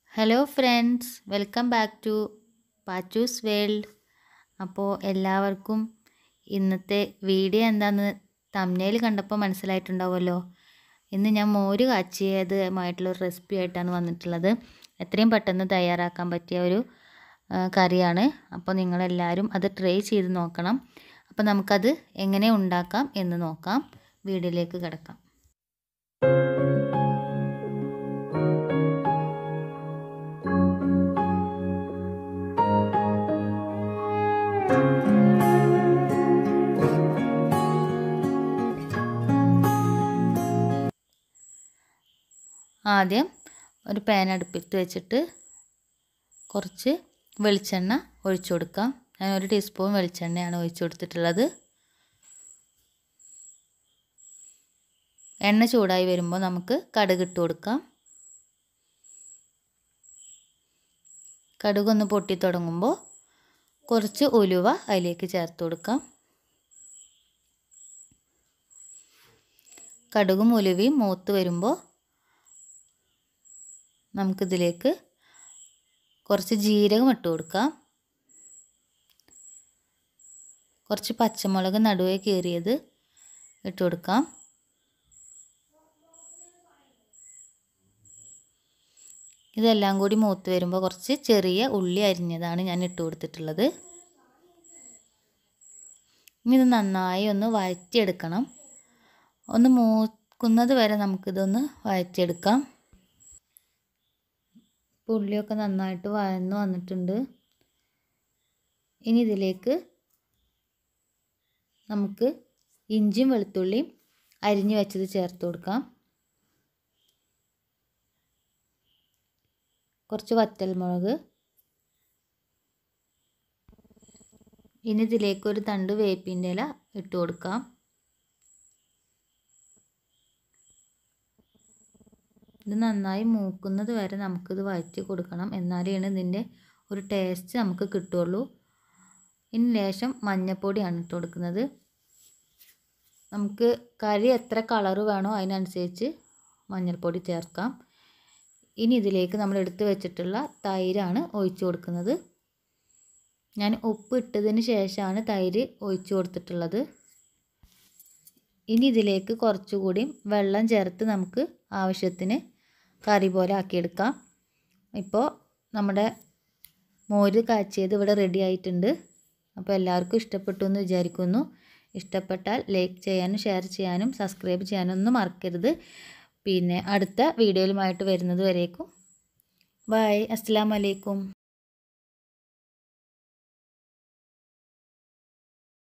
hello friends welcome back to Pachus world അപ്പോൾ എല്ലാവർക്കും ഇന്നത്തെ വീഡിയോ എന്താണെന്ന് തമ്നയിൽ കണ്ടപ്പോൾ മനസ്സിലായിട്ടുണ്ടാവുമല്ലോ ഇന്ന് ഞാൻ മോര് കാച്ചിയതുമായിട്ടുള്ള ഒരു റെസിപ്പി ആയിട്ടാണ് വന്നിട്ടുള്ളത് എത്രയും പെട്ടെന്ന് തയ്യാറാക്കാൻ പറ്റിയ ഒരു ആ, കറിയാണ് അപ്പോൾ നിങ്ങളെല്ലാവരും അത് ട്രൈ ചെയ്ത് നോക്കണം അപ്പോൾ നമുക്കത് എങ്ങനെ ഉണ്ടാക്കാം എന്ന് നോക്കാം വീഡിയോയിലേക്ക് കിടക്കാം ആദ്യം ഒരു പാൻ അടുപ്പത്ത് വെച്ചിട്ട് കുറച്ച് വെളിച്ചെണ്ണ ഒഴിച്ചു കൊടുക്കാം ഞാൻ ഒരു ടീസ്പൂൺ വെളിച്ചെണ്ണയാണ് ഒഴിച്ചു കൊടുത്തിട്ടുള്ളത് എണ്ണ ചൂടായി വരുമ്പോൾ നമുക്ക് കടുക് ഇട്ട് കൊടുക്കാം കടുകൊന്ന് പൊട്ടി തുടങ്ങുമ്പോൾ കുറച്ച് ഉലുവ അതിലേക്ക് ചേർത്ത് കൊടുക്കാം കടുകും ഉലുവയും മൂത്ത് വരുമ്പോൾ നമുക്കിതിലേക്ക് കുറച്ച് ജീരകം ഇട്ട് കൊടുക്കാം കുറച്ച് പച്ചമുളക് നടുവേ കീറിയത് ഇട്ട് കൊടുക്കാം ഇതെല്ലാം കൂടി മൂത്ത് വരുമ്പോൾ കുറച്ച് ചെറിയ ഉള്ളി അരിഞ്ഞതാണ് ഞാൻ ഇട്ട് കൊടുത്തിട്ടുള്ളത് ഇനി ഇത് നന്നായി ഒന്ന് വഴറ്റിയെടുക്കണം ഒന്ന് മൂക്കുന്നത് വരെ നമുക്കിതൊന്ന് വഴറ്റിയെടുക്കാം ഇപ്പോൾ ഉള്ളിയൊക്കെ നന്നായിട്ട് വഴന്ന് വന്നിട്ടുണ്ട് ഇനി ഇതിലേക്ക് നമുക്ക് ഇഞ്ചിയും വെളുത്തുള്ളിയും അരിഞ്ഞു വെച്ചത് ചേർത്ത് കൊടുക്കാം കുറച്ച് വറ്റൽമുളക് ഇനി ഇതിലേക്ക് ഒരു തണ്ട് വേപ്പിൻ്റെ ഇല ഇട്ട് കൊടുക്കാം ഇത് നന്നായി മൂക്കുന്നത് വരെ നമുക്കിത് വഴറ്റി കൊടുക്കണം എന്നാലാണ് ഇതിൻ്റെ ഒരു ടേസ്റ്റ് നമുക്ക് കിട്ടുള്ളൂ ഇനി ലേശം മഞ്ഞൾപ്പൊടിയാണ് ഇട്ട് കൊടുക്കുന്നത് നമുക്ക് കറി എത്ര കളറ് വേണോ അതിനനുസരിച്ച് മഞ്ഞൾപ്പൊടി ചേർക്കാം ഇനി ഇതിലേക്ക് നമ്മൾ എടുത്ത് വെച്ചിട്ടുള്ള തൈരാണ് ഒഴിച്ചു കൊടുക്കുന്നത് ഞാൻ ഉപ്പ് ഇട്ടതിന് ശേഷമാണ് തൈര് ഒഴിച്ചു കൊടുത്തിട്ടുള്ളത് ഇനി ഇതിലേക്ക് കുറച്ചുകൂടി വെള്ളം ചേർത്ത് നമുക്ക് ആവശ്യത്തിന് കറി പോലെ ആക്കിയെടുക്കാം ഇപ്പോൾ നമ്മുടെ മോര് കാച്ചിയത് ഇവിടെ റെഡി ആയിട്ടുണ്ട് അപ്പോൾ എല്ലാവർക്കും ഇഷ്ടപ്പെട്ടു എന്ന് വിചാരിക്കുന്നു ഇഷ്ടപ്പെട്ടാൽ ലൈക്ക് ചെയ്യാനും ഷെയർ ചെയ്യാനും സബ്സ്ക്രൈബ് ചെയ്യാനും ഒന്നും മറക്കരുത് പിന്നെ അടുത്ത വീഡിയോയിലുമായിട്ട് വരുന്നത് വരേക്കും ബൈ അസ്സാം വലൈക്കും